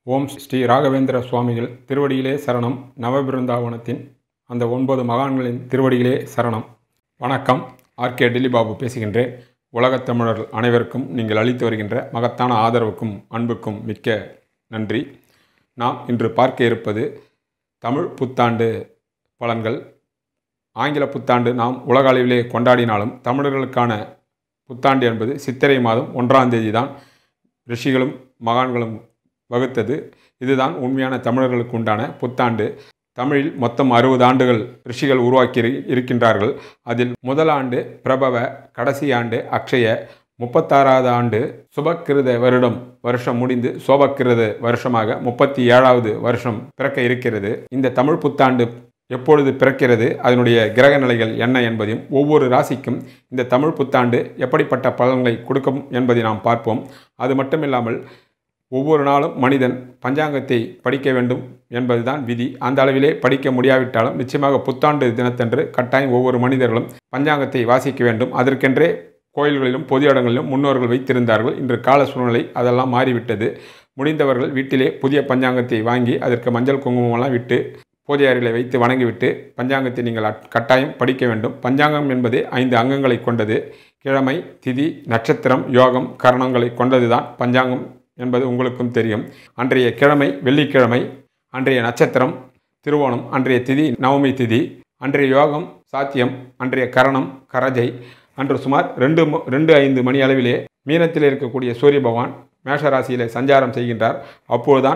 ஓம் ஸ்ரீ ராகவேந்திர சுவாமிகள் திருவடியிலே சரணம் நவபிருந்தாவனத்தின் அந்த ஒன்பது மகான்களின் திருவடியிலே சரணம் வணக்கம் ஆர்கே டில்லிபாபு பேசுகின்றேன் உலகத் தமிழர்கள் அனைவருக்கும் நீங்கள் அளித்து வருகின்ற மகத்தான ஆதரவுக்கும் அன்புக்கும் மிக்க நன்றி நாம் இன்று பார்க்க இருப்பது தமிழ் புத்தாண்டு பலன்கள் ஆங்கில புத்தாண்டு நாம் உலக அளவிலே கொண்டாடினாலும் தமிழர்களுக்கான புத்தாண்டு என்பது சித்திரை மாதம் ஒன்றாம் தேதி தான் ரிஷிகளும் மகான்களும் வகுத்தது இதுதான் உண்மையான தமிழர்களுக்கு உண்டான புத்தாண்டு தமிழில் மொத்தம் அறுபது ஆண்டுகள் ரிஷிகள் உருவாக்கி இரு- இருக்கின்றார்கள் அதில் முதல் ஆண்டு பிரபவ கடைசி ஆண்டு அக்ஷய முப்பத்தாறாவது ஆண்டு சுபக்கிருத வருடம் வருஷம் முடிந்து சோபக்கிருத வருஷமாக முப்பத்தி ஏழாவது வருஷம் பிறக்க இருக்கிறது இந்த தமிழ் புத்தாண்டு எப்பொழுது பிறக்கிறது அதனுடைய கிரக நிலைகள் என்ன என்பதையும் ஒவ்வொரு ராசிக்கும் இந்த தமிழ் புத்தாண்டு எப்படிப்பட்ட பலன்களை கொடுக்கும் என்பதை நாம் பார்ப்போம் அது மட்டுமில்லாமல் ஒவ்வொரு நாளும் மனிதன் பஞ்சாங்கத்தை படிக்க வேண்டும் என்பதுதான் விதி அந்த அளவிலே படிக்க முடியாவிட்டாலும் நிச்சயமாக புத்தாண்டு தினத்தன்று கட்டாயம் ஒவ்வொரு மனிதர்களும் பஞ்சாங்கத்தை வாசிக்க வேண்டும் அதற்கென்றே கோயில்களிலும் பொது இடங்களிலும் முன்னோர்கள் வைத்திருந்தார்கள் இன்று கால சூழ்நிலை அதெல்லாம் மாறிவிட்டது முடிந்தவர்கள் வீட்டிலே புதிய பஞ்சாங்கத்தை வாங்கி அதற்கு மஞ்சள் குங்குமமெல்லாம் விட்டு பூஜை அறையிலே வைத்து வணங்கிவிட்டு பஞ்சாங்கத்தை நீங்கள் அட்- கட்டாயம் படிக்க வேண்டும் பஞ்சாங்கம் என்பது ஐந்து அங்கங்களை கொண்டது கிழமை திதி நட்சத்திரம் யோகம் கரணங்களை கொண்டதுதான் பஞ்சாங்கம் என்பது உங்களுக்கும் தெரியும் அன்றைய கிழமை வெள்ளிக்கிழமை அன்றைய நட்சத்திரம் திருவோணம் அன்றைய திதி நவமி திதி அன்றைய யோகம் சாத்தியம் அன்றைய கரணம் கரஜை அன்று சுமார் ரெண்டு மு- ரெண்டு ஐந்து மணி அளவிலே மீனத்தில் இருக்கக்கூடிய சூரிய பகவான் மேஷ ராசியிலே சஞ்சாரம் செய்கின்றார் அப்பொழுதுதான்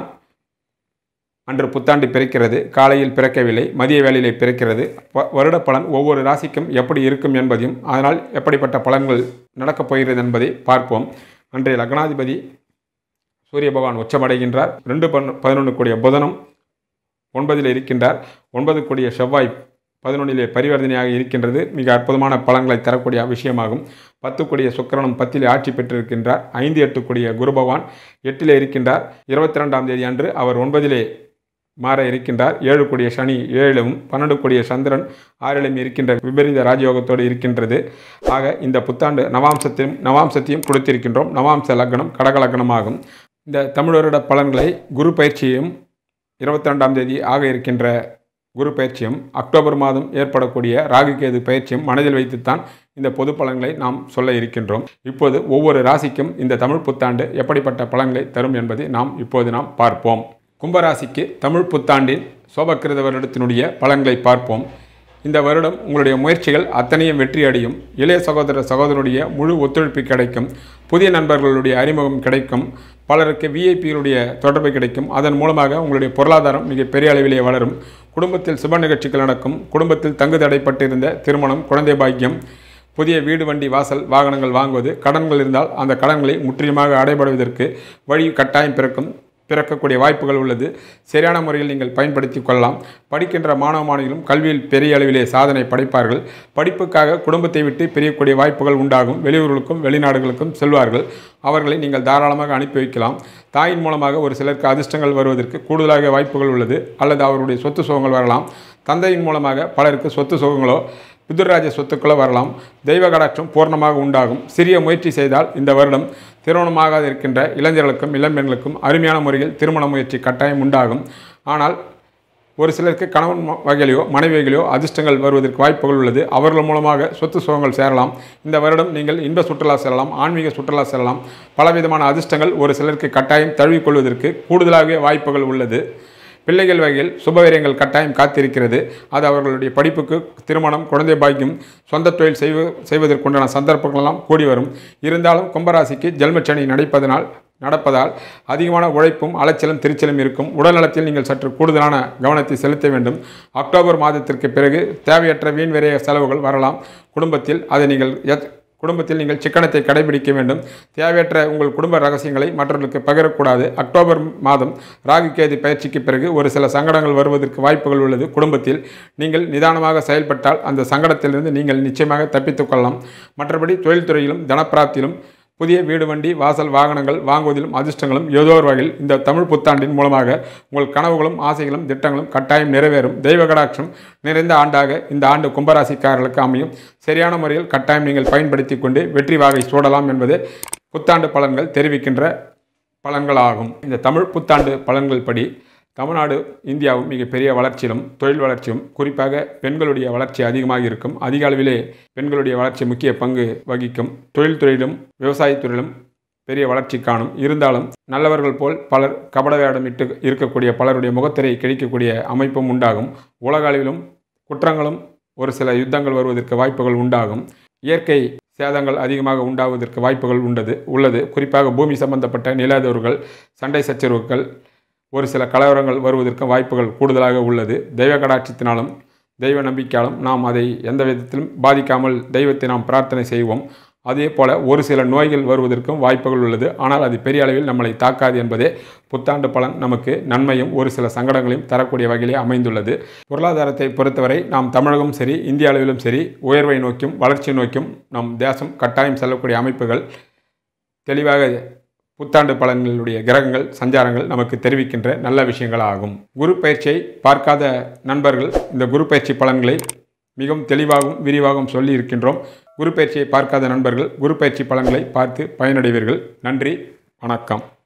அன்று புத்தாண்டு பிறக்கிறது காலையில் பிறக்கவில்லை மதிய வேளையிலே பிறக்கிறது வ- வருட பலன் ஒவ்வொரு ராசிக்கும் எப்படி இருக்கும் என்பதையும் அதனால் எப்படிப்பட்ட பலன்கள் நடக்கப் போகிறது என்பதை பார்ப்போம் அன்றைய லக்னாதிபதி சூரிய பகவான் உச்சமடைகின்றார் ரெண்டு பன் பதினொன்று கூடிய புதனும் ஒன்பதில் இருக்கின்றார் ஒன்பது கூடிய செவ்வாய் பதினொன்றிலே பரிவர்த்தனையாக இருக்கின்றது மிக அற்புதமான பலன்களை தரக்கூடிய விஷயமாகும் பத்து கூடிய சுக்கிரனும் பத்தில் ஆட்சி பெற்றிருக்கின்றார் ஐந்து எட்டு கூடிய குரு பகவான் எட்டிலே இருக்கின்றார் இருபத்தி ரெண்டாம் தேதி அன்று அவர் ஒன்பதிலே மாற இருக்கின்றார் ஏழு கூடிய சனி ஏழிலும் பன்னெண்டு கூடிய சந்திரன் ஆறிலும் இருக்கின்ற விபரீத ராஜயோகத்தோடு இருக்கின்றது ஆக இந்த புத்தாண்டு நவாம்சத்தையும் நவாம்சத்தையும் கொடுத்திருக்கின்றோம் நவாம்ச லக்னம் கடக லக்னமாகும் இந்த தமிழ் வருட பலன்களை குரு பயிற்சியும் இருபத்தி ரெண்டாம் தேதி ஆக இருக்கின்ற குரு பயிற்சியும் அக்டோபர் மாதம் ஏற்படக்கூடிய ராகுகேது பயிற்சியும் மனதில் வைத்துத்தான் இந்த பொது பலன்களை நாம் சொல்ல இருக்கின்றோம் இப்போது ஒவ்வொரு ராசிக்கும் இந்த தமிழ் புத்தாண்டு எப்படிப்பட்ட பலன்களை தரும் என்பதை நாம் இப்போது நாம் பார்ப்போம் கும்பராசிக்கு தமிழ் புத்தாண்டின் சோபக்கிருத வருடத்தினுடைய பலன்களை பார்ப்போம் இந்த வருடம் உங்களுடைய முயற்சிகள் அத்தனையும் வெற்றி அடையும் இளைய சகோதர சகோதரனுடைய முழு ஒத்துழைப்பு கிடைக்கும் புதிய நண்பர்களுடைய அறிமுகம் கிடைக்கும் பலருக்கு விஐபிகளுடைய தொடர்பு கிடைக்கும் அதன் மூலமாக உங்களுடைய பொருளாதாரம் மிக பெரிய அளவிலே வளரும் குடும்பத்தில் சுப நிகழ்ச்சிகள் நடக்கும் குடும்பத்தில் தங்கு தடைப்பட்டிருந்த திருமணம் குழந்தை பாக்கியம் புதிய வீடு வண்டி வாசல் வாகனங்கள் வாங்குவது கடன்கள் இருந்தால் அந்த கடன்களை முற்றிலுமாக அடைபடுவதற்கு வழி கட்டாயம் பிறக்கும் பிறக்கக்கூடிய வாய்ப்புகள் உள்ளது சரியான முறையில் நீங்கள் பயன்படுத்தி கொள்ளலாம் படிக்கின்ற மாணவ மாணவிகளும் கல்வியில் பெரிய அளவிலே சாதனை படைப்பார்கள் படிப்புக்காக குடும்பத்தை விட்டு பிரியக்கூடிய வாய்ப்புகள் உண்டாகும் வெளியூர்களுக்கும் வெளிநாடுகளுக்கும் செல்வார்கள் அவர்களை நீங்கள் தாராளமாக அனுப்பி வைக்கலாம் தாயின் மூலமாக ஒரு சிலருக்கு அதிர்ஷ்டங்கள் வருவதற்கு கூடுதலாக வாய்ப்புகள் உள்ளது அல்லது அவருடைய சொத்து சுகங்கள் வரலாம் தந்தையின் மூலமாக பலருக்கு சொத்து சுகங்களோ பிதுராஜ சொத்துக்களோ வரலாம் தெய்வ கடாட்சம் பூர்ணமாக உண்டாகும் சிறிய முயற்சி செய்தால் இந்த வருடம் திருமணமாகாத இருக்கின்ற இளைஞர்களுக்கும் இளம்பெண்களுக்கும் அருமையான முறையில் திருமண முயற்சி கட்டாயம் உண்டாகும் ஆனால் ஒரு சிலருக்கு கணவன் ம- வகையிலையோ மனைவி வகையிலையோ அதிர்ஷ்டங்கள் வருவதற்கு வாய்ப்புகள் உள்ளது அவர்கள் மூலமாக சொத்து சுகங்கள் சேரலாம் இந்த வருடம் நீங்கள் இன்ப சுற்றுலா செல்லலாம் ஆன்மீக சுற்றுலா செல்லலாம் பலவிதமான அதிர்ஷ்டங்கள் ஒரு சிலருக்கு கட்டாயம் தழுவிக்கொள்வதற்கு கூடுதலாகவே வாய்ப்புகள் உள்ளது பிள்ளைகள் வகையில் சுபவீரியங்கள் கட்டாயம் காத்திருக்கிறது அது அவர்களுடைய படிப்புக்கு திருமணம் குழந்தை பாக்கியம் சொந்த தொழில் செய்வ செய்வதற்குண்டான சந்தர்ப்பங்கள் எல்லாம் கூடி வரும் இருந்தாலும் கும்பராசிக்கு ஜென்மச்சனி நடைப்பதனால் நடப்பதால் அதிகமான உழைப்பும் அலைச்சலும் திருச்சலும் இருக்கும் உடல்நலத்தில் நீங்கள் சற்று கூடுதலான கவனத்தை செலுத்த வேண்டும் அக்டோபர் மாதத்திற்கு பிறகு தேவையற்ற வீண் விரைய செலவுகள் வரலாம் குடும்பத்தில் அதை நீங்கள் எத்- குடும்பத்தில் நீங்கள் சிக்கனத்தை கடைபிடிக்க வேண்டும் தேவையற்ற உங்கள் குடும்ப ரகசியங்களை மற்றவர்களுக்கு பகிரக்கூடாது அக்டோபர் மாதம் ராகு கேது பயிற்சிக்கு பிறகு ஒரு சில சங்கடங்கள் வருவதற்கு வாய்ப்புகள் உள்ளது குடும்பத்தில் நீங்கள் நிதானமாக செயல்பட்டால் அந்த சங்கடத்திலிருந்து நீங்கள் நிச்சயமாக தப்பித்துக் கொள்ளலாம் மற்றபடி தொழில்துறையிலும் தனப்பிராப்தியிலும் புதிய வீடு வண்டி வாசல் வாகனங்கள் வாங்குவதிலும் அதிர்ஷ்டங்களும் ஏதோ ஒரு வகையில் இந்த தமிழ் புத்தாண்டின் மூலமாக உங்கள் கனவுகளும் ஆசைகளும் திட்டங்களும் கட்டாயம் நிறைவேறும் தெய்வ கடாட்சம் நிறைந்த ஆண்டாக இந்த ஆண்டு கும்பராசிக்காரர்களுக்கு அமையும் சரியான முறையில் கட்டாயம் நீங்கள் பயன்படுத்தி கொண்டு வெற்றி வாகை சூடலாம் என்பது புத்தாண்டு பலன்கள் தெரிவிக்கின்ற பலன்களாகும் இந்த தமிழ் புத்தாண்டு பலன்கள் படி தமிழ்நாடு இந்தியாவும் மிகப்பெரிய வளர்ச்சியிலும் தொழில் வளர்ச்சியும் குறிப்பாக பெண்களுடைய வளர்ச்சி அதிகமாக இருக்கும் அதிக அளவிலே பெண்களுடைய வளர்ச்சி முக்கிய பங்கு வகிக்கும் தொழில்துறையிலும் விவசாயத்துறையிலும் பெரிய வளர்ச்சி காணும் இருந்தாலும் நல்லவர்கள் போல் பலர் கபட வேடமிட்டு இருக்கக்கூடிய பலருடைய முகத்திரை கிடைக்கக்கூடிய அமைப்பும் உண்டாகும் உலக அளவிலும் குற்றங்களும் ஒரு சில யுத்தங்கள் வருவதற்கு வாய்ப்புகள் உண்டாகும் இயற்கை சேதங்கள் அதிகமாக உண்டாவதற்கு வாய்ப்புகள் உண்டது உள்ளது குறிப்பாக பூமி சம்பந்தப்பட்ட நிலாதவர்கள் சண்டை சச்சரவுகள் ஒரு சில கலவரங்கள் வருவதற்கு வாய்ப்புகள் கூடுதலாக உள்ளது தெய்வ கடாட்சத்தினாலும் தெய்வ நம்பிக்கையாலும் நாம் அதை எந்த விதத்திலும் பாதிக்காமல் தெய்வத்தை நாம் பிரார்த்தனை செய்வோம் அதே போல ஒரு சில நோய்கள் வருவதற்கும் வாய்ப்புகள் உள்ளது ஆனால் அது பெரிய அளவில் நம்மளை தாக்காது என்பதே புத்தாண்டு பலன் நமக்கு நன்மையும் ஒரு சில சங்கடங்களையும் தரக்கூடிய வகையிலே அமைந்துள்ளது பொருளாதாரத்தை பொறுத்தவரை நாம் தமிழகம் சரி இந்திய அளவிலும் சரி உயர்வை நோக்கியும் வளர்ச்சி நோக்கியும் நம் தேசம் கட்டாயம் செல்லக்கூடிய அமைப்புகள் தெளிவாக புத்தாண்டு பலன்களுடைய கிரகங்கள் சஞ்சாரங்கள் நமக்கு தெரிவிக்கின்ற நல்ல விஷயங்கள் ஆகும் குரு பயிற்சியை பார்க்காத நண்பர்கள் இந்த குரு பயிற்சி பலன்களை மிகவும் தெளிவாகவும் விரிவாகவும் சொல்லி இருக்கின்றோம் குரு பயிற்சியை பார்க்காத நண்பர்கள் குரு பயிற்சி பலன்களை பார்த்து பயனடைவீர்கள் நன்றி வணக்கம்